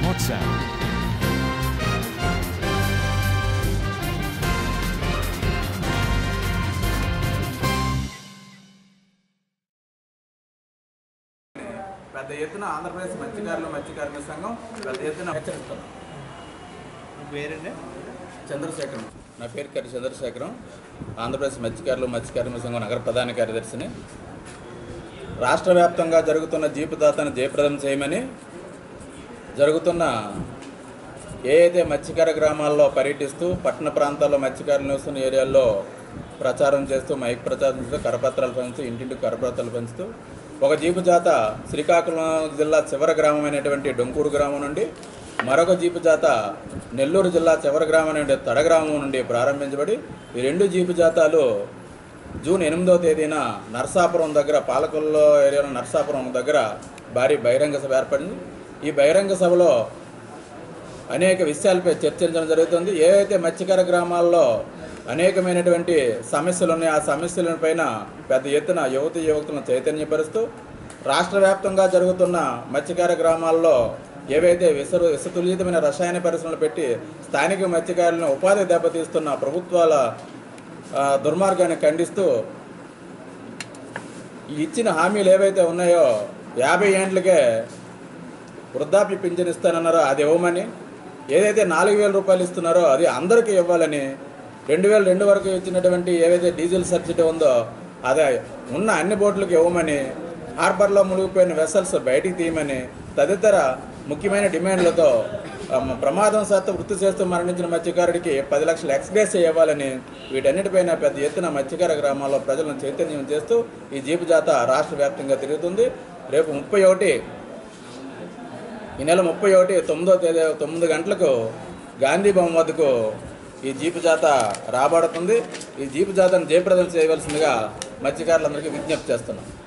WhatsApp. పెద్ద ఎత్తున ఆంధ్రప్రదేశ్ మత్స్యకారులు మత్స్య కార్మిక సంఘం పెద్ద ఎత్తున హెచ్చరిస్తున్నాం పేరండి చంద్రశేఖరం నా పేరు కరి చంద్రశేఖరం ఆంధ్రప్రదేశ్ మత్స్యకారులు మత్స్య కార్మిక సంఘం నగర ప్రధాన కార్యదర్శిని రాష్ట్ర వ్యాప్తంగా జరుగుతున్న జీపుదాతను జయప్రదం చేయమని జరుగుతున్న ఏ అయితే మత్స్యకార గ్రామాల్లో పర్యటిస్తూ పట్టణ ప్రాంతాల్లో మత్స్యకారులు నివసిస్తున్న ఏరియాల్లో ప్రచారం చేస్తూ మైక్ ప్రచారం చేస్తూ కరపత్రాలు పంచుతూ ఇంటింటికి కరపత్రాలు పంచుతూ ఒక జీపు జాత శ్రీకాకుళం జిల్లా చివరి గ్రామమైనటువంటి డొంకూరు గ్రామం నుండి మరొక జీపు జాత నెల్లూరు జిల్లా చివరి గ్రామం నుండి తడ గ్రామం నుండి ప్రారంభించబడి ఈ రెండు జీపు జాతాలు జూన్ ఎనిమిదవ తేదీన నర్సాపురం దగ్గర పాలకొల్లో ఏరియాలో నర్సాపురం దగ్గర భారీ బహిరంగ సభ ఏర్పడింది ఈ బహిరంగ సభలో అనేక విషయాలపై చర్చించడం జరుగుతుంది ఏవైతే మత్స్యకార గ్రామాల్లో అనేకమైనటువంటి సమస్యలు ఉన్నాయో ఆ సమస్యల పైన పెద్ద ఎత్తున యువతి యువకులను చైతన్యపరుస్తూ రాష్ట్ర వ్యాప్తంగా జరుగుతున్న మత్స్యకార గ్రామాల్లో ఏవైతే విసరు విసతుల్యతమైన రసాయన పరిశ్రమలు పెట్టి స్థానిక మత్స్యకారులను ఉపాధి దెబ్బతీస్తున్న ప్రభుత్వాల ఆ, దుర్మార్గాన్ని ఖండిస్తూ ఈ ఇచ్చిన హామీలు ఏవైతే ఉన్నాయో యాభై ఏండ్లకే వృద్ధాప్య పింఛన్ ఇస్తానన్నారో అది ఇవ్వమని ఏదైతే నాలుగు వేల రూపాయలు ఇస్తున్నారో అది అందరికీ ఇవ్వాలని రెండు వేల రెండు వరకు ఇచ్చినటువంటి ఏవైతే డీజిల్ సబ్సిడీ ఉందో అది ఉన్న అన్ని బోట్లకు ఇవ్వమని హార్బర్లో మునిగిపోయిన వెసల్స్ బయటికి తీయమని తదితర ముఖ్యమైన డిమాండ్లతో ఆ, ప్రమాదం శాతం వృత్తి చేస్తూ మరణించిన మత్స్యకారుడికి పది లక్షల ఎక్స్గ్రేస్ ఇవ్వాలని వీటన్నిటిపైన పెద్ద ఎత్తున మత్స్యకార గ్రామాల్లో ప్రజలను చైతన్యం చేస్తూ ఈ జీపు జాత రాష్ట్ర వ్యాప్తంగా తిరుగుతుంది రేపు ముప్పై ఒకటి ఈ నెల ముప్పై ఒకటి తొమ్మిదో తేదీ తొమ్మిది గంటలకు గాంధీ భవన్ వద్దకు ఈ జీపు జాత రాబడుతుంది ఈ జీపు జాతను జయప్రదం చేయవలసిందిగా మత్స్యకారులందరికీ విజ్ఞప్తి చేస్తున్నాం